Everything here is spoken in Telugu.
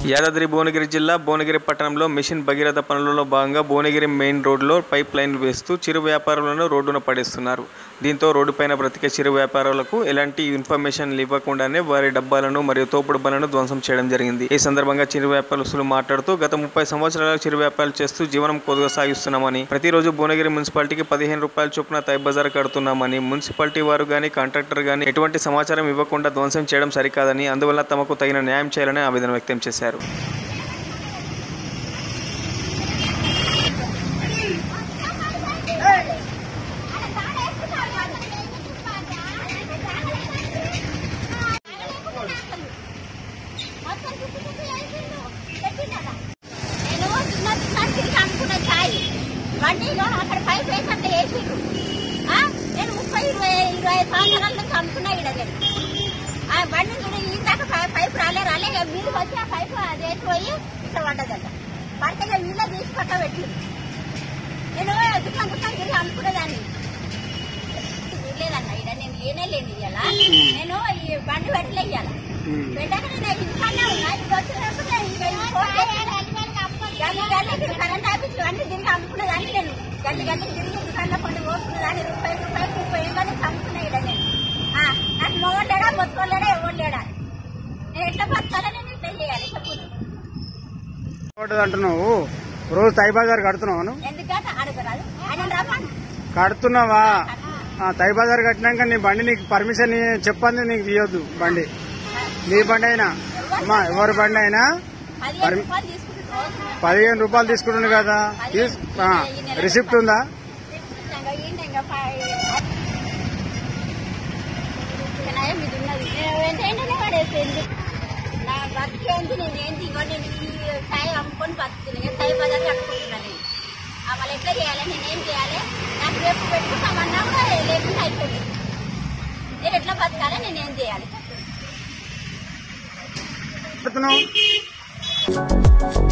యాదాద్రి భువనగిరి జిల్లా భువనగిరి పట్టణంలో మిషన్ భగీరథ పనులలో భాగంగా భువనగిరి మెయిన్ రోడ్లో పైప్ లైన్ వేస్తూ చిరు వ్యాపారులను రోడ్డున పడేస్తున్నారు దీంతో రోడ్డుపైన బ్రతికే చిరు వ్యాపారులకు ఎలాంటి ఇన్ఫర్మేషన్ ఇవ్వకుండానే వారి డబ్బాలను మరియు తోపుడు బండ్లను ధ్వంసం చేయడం జరిగింది ఈ సందర్భంగా చిరు వ్యాపారస్తులు మాట్లాడుతూ గత ముప్పై సంవత్సరాలుగా చిరు వ్యాపారాలు చేస్తూ జీవనం కొనసాగిస్తున్నామని ప్రతిరోజు భువనగిరి మున్సిపాలిటీకి పదిహేను రూపాయల చొప్పున తై బజార్ కడుతున్నామని మున్సిపాలిటీ వారు గాని కాంట్రాక్టర్ గాని ఎటువంటి సమాచారం ఇవ్వకుండా ధ్వంసం చేయడం సరికాదని అందువల్ల తమకు తగిన న్యాయం చేయాలని ఆవేదన వ్యక్తం చేశారు బండిలో అక్కడ పైపు వేసి అట్లా వేసిండ్రు ఆ, నేను ముప్పై ఇరవై ఇరవై ఐదు సంవత్సరాల నుంచి అమ్ముకున్నా ఇక్కడ నేను ఆ బండి చూడ ఈ దాకా పై- పైపు రాలే రాలే ఇక వీళ్ళు వచ్చి ఆ పైపు అది వేసిపోయి ఇక్కడ పడ్డదట పడితే ఇక వీళ్ళే తీసి పక్క పెట్టింది నేను దుకాణం దుకాణం తిరిగి అమ్ముకునేదాన్ని లేదన్న ఇక్కడ నేను లేనే లేని ఇయ్యాల నేను ఈ బండి పెట్టలే ఇయ్యాల పెట్టాక నేను ఇంటికాడనే ఉన్నా ఇది వచ్చినప్పుడు నేను ఇంకా ఈ ఫోన్ చేసి గల్లి గల్లికి కరెంట్ ఆఫీస్ అన్ని తిరిగి అమ్ముకునేదాన్ని నేను గల్లి గల్లికి తిరిగి దుకాణంలో కొన్ని పోసుకునేదాన్ని రూపాయి రూపాయలు ముప్పై ఏళ్ళని అమ్ముకునే ఇక్కడ నేను ఆ, నాకు మొగడు లేడా బొత్తుకోడు లేడా ఎవరు లేడా నేను ఎట్లా బతకాలో నేను ఇట్లా చేయాలి చెప్పు ఒకటి అంటున్నావు రోజు తై బజార్ కడుతున్నావు నువ్వు? ఎందుకంటే అడగరాదు ఆయన రమ్మను కడుతున్నావా ఆ, తై బజార్ కట్టినాక నీ బండి నీకు పర్మిషన్ చెప్పండి నీకు తీయొద్దు బండి నీ బండి అయినా అమ్మా ఎవరి బండి అయినా పదిహేను పర్మి- రూపాయలు తీసుకుంటే రోజు పదిహేను రూపాయలు తీసుకుంటుంది కదా తీస్- ఆ, రిసిప్ట్ ఉందా ఇంకా ఈయన ఇంకా ఫై- ఇంకా నయం ఇది ఉన్నది. నేను వెంటనే పడేసింది. నా బతికేంది నేనేంది ఇగో నేను ఈ సాయి అమ్ముకొని బతుకుతున్నాను ఇక సాయి బజార్ కట్టుకుంటున్నాను నేను ఆ, మళ్ళీ ఎట్లా చేయాలి నేనేం చేయాలి నాకు రేపు పెట్టుకుంటామన్నా కూడా లేకుండా అయిపోయింది నేను ఎట్లా బతకాలి నేనేం చేయాలి కడుతున్నావు